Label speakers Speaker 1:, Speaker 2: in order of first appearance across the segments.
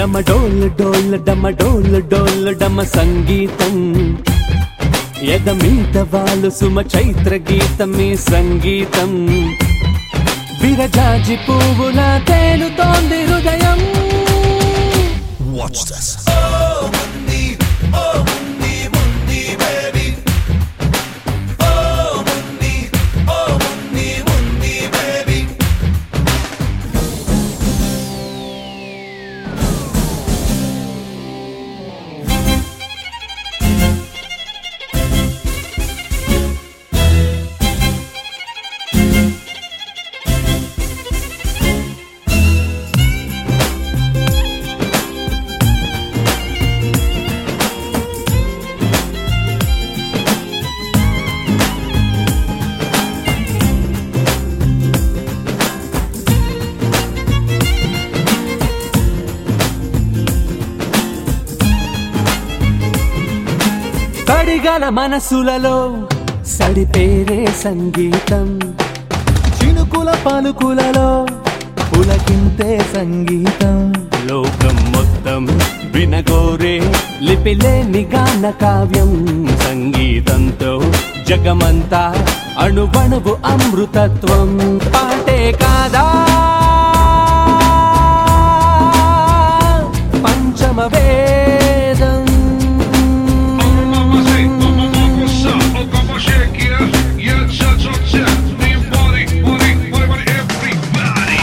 Speaker 1: డమ డోల్ డోల్ డమ డోల్ డోల్ డమ సంగీతం ఎద మీద వాళ్ళు సుమ చైత్ర గీతమే సంగీతం విరజాజి పువ్వుల తేలుతోంది హృదయం
Speaker 2: Watch this.
Speaker 1: కడిగల మనసులలో సడిపేరే సంగీతం చినుకుల పలుకులలో పులకింతే సంగీతం లోకం మొత్తం వినగోరే లిపిలేని గాన కావ్యం సంగీతంతో జగమంతా అణువణువు అమృతత్వం పాటే కాదా పంచమ వేదం
Speaker 3: Mamma say, mamma mamma sa, och mamma shake yeah, yeah, cha cha cha. Me body, body, body, body, everybody.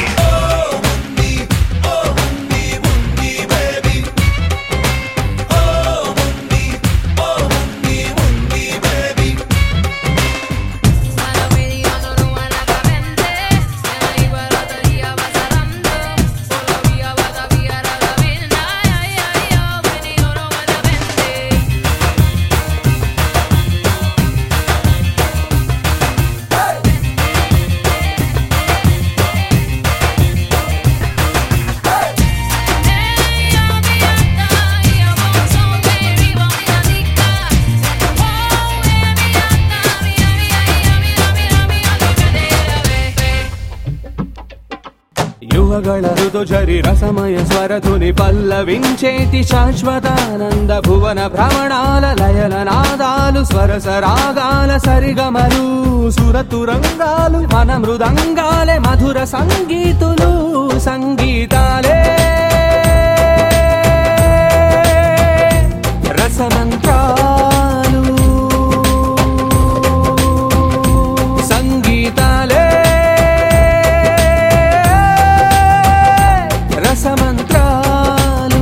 Speaker 4: Para mediano no van a camente, en la baratería va cerrando, por la vía va a viar a la vena, ay ay ay, venido no van a vender.
Speaker 1: యువಗಳ ఋతుచరి రసమయ స్వరతుని పల్లవించేటి శాశ్వతానంద భువన భ్రమణాల లయల నాదాలు స్వరస రాగాల సరిగమలు సురతు రంగాలు మన మృదంగాలే మధుర సంగీతులు సంగీతాలే రసమంత్రాలు సంగీతాలే రసమంత్రాలు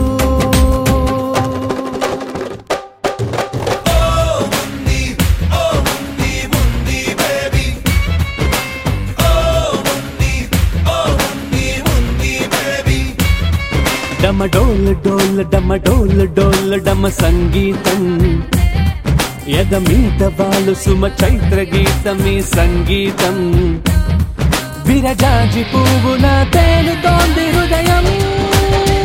Speaker 1: డమ డోల్ డోల్ డమ డోల్ డోల్ డమ సంగీతం ఎద మీద వాళ్ళు సుమ చైత్ర గీతమే సంగీతం విరజాజి పువ్వున తేలుతోంది హృదయం